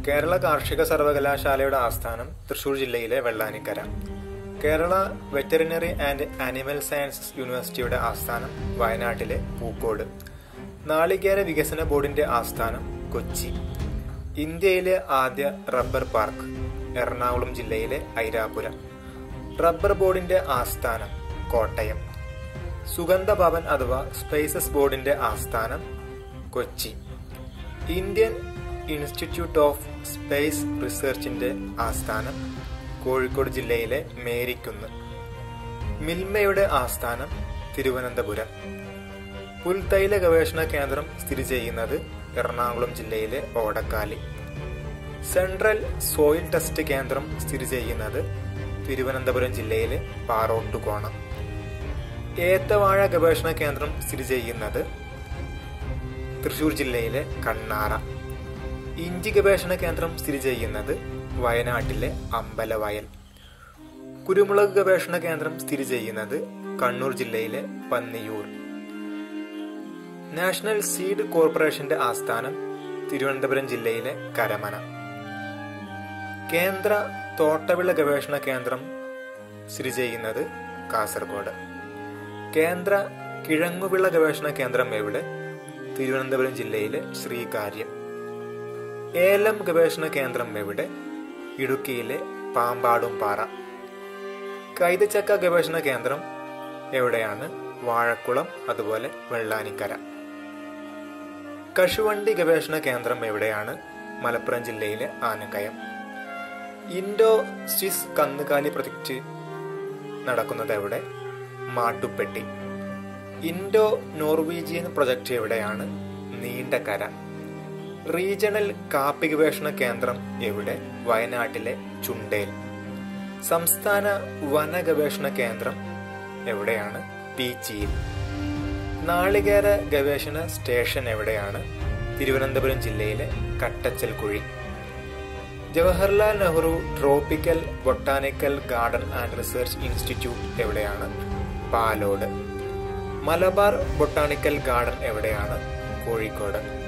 കേരള കാർഷിക സർവകലാശാലയുടെ ആസ്ഥാനം തൃശൂർ ജില്ലയിലെ Vellanikkara Kerala veterinary and animal sciences യൂണിവേഴ്സിറ്റിയുടെ ആസ്ഥാനം വയനാട്ടിലെ പൂക്കോട് നാളികേര വികസന ബോർഡിന്റെ ആസ്ഥാനം കൊച്ചി ഇന്ത്യയിലെ ആദ്യ റബ്ബർ പാർക്ക് എറണാകുളം ജില്ലയിലെ ഐരാപുരം റബ്ബർ ബോർഡിന്റെ ആസ്ഥാനം കോട്ടയം സുഗന്ധ ഭവൻ അഥവാ സ്പേസസ് ബോർഡിന്റെ ആസ്ഥാനം Kochi Indian institute of space റിസർച്ചിന്റെ ആസ്ഥാനം കോഴിക്കോട് ജില്ലയിലെ മേരിക്കുന്ന് മിൽമയുടെ ആസ്ഥാനം തിരുവനന്തപുരം പുൽത്തൈല ഗവേഷണ കേന്ദ്രം സ്ഥിതി ചെയ്യുന്നത് എറണാകുളം ജില്ലയിലെ ഓടക്കാലി സെൻട്രൽ സോയിൽ ടെസ്റ്റ് കേന്ദ്രം സ്ഥിതി ചെയ്യുന്നത് തിരുവനന്തപുരം ജില്ലയിലെ പാറോട്ടുകോണം ഏത്തവാഴ ഗവേഷണ കേന്ദ്രം സ്ഥിതി ചെയ്യുന്നത് തൃശൂർ ജില്ലയിലെ കണ്ണാറ ഇഞ്ചി ഗവേഷണ കേന്ദ്രം സ്ഥിതി ചെയ്യുന്നത് വയനാട്ടിലെ അമ്പലവയൽ കുരുമുളക് ഗവേഷണ കേന്ദ്രം സ്ഥിതി ചെയ്യുന്നത് കണ്ണൂർ ജില്ലയിലെ പന്നിയൂർ നാഷണൽ സീഡ് കോർപ്പറേഷന്റെ ആസ്ഥാനം തിരുവനന്തപുരം ജില്ലയിലെ കരമന കേന്ദ്ര തോട്ടവിള ഗവേഷണ കേന്ദ്രം സ്ഥിതി ചെയ്യുന്നത് കാസർഗോഡ് കേന്ദ്ര കിഴങ്ങുവിള ഗവേഷണ കേന്ദ്രം എവിടെ തിരുവനന്തപുരം ജില്ലയിലെ ശ്രീകാര്യം ഏലം ഗവേഷണ കേന്ദ്രം എവിടെ ഇടുക്കിയിലെ പാമ്പാടുംപാറ കൈതച്ചക്ക ഗവേഷണ കേന്ദ്രം എവിടെയാണ് വാഴക്കുളം അതുപോലെ വെള്ളാനിക്കര കശുവണ്ടി ഗവേഷണ കേന്ദ്രം എവിടെയാണ് മലപ്പുറം ജില്ലയിലെ ആനക്കയം ഇൻഡോ സ്വിസ് കന്നുകാലി പ്രൊജക്ട് നടക്കുന്നത് എവിടെ മാട്ടുപ്പെട്ടി ഇൻഡോ നോർവീജിയൻ പ്രൊജക്ട് എവിടെയാണ് നീണ്ടകര റീജിയണൽ കാപ്പി ഗവേഷണ കേന്ദ്രം എവിടെ വയനാട്ടിലെ ചുണ്ടേൽ സംസ്ഥാന വന ഗവേഷണ കേന്ദ്രം എവിടെയാണ് പീച്ചിയിൽ നാളികേര ഗവേഷണ സ്റ്റേഷൻ എവിടെയാണ് തിരുവനന്തപുരം ജില്ലയിലെ Kattachalkuzhi Jawaharlal Nehru tropical botanical garden and research institute എവിടെയാണ് പാലോട് മലബാർ ബൊട്ടാണിക്കൽ ഗാർഡൻ എവിടെയാണ് കോഴിക്കോട്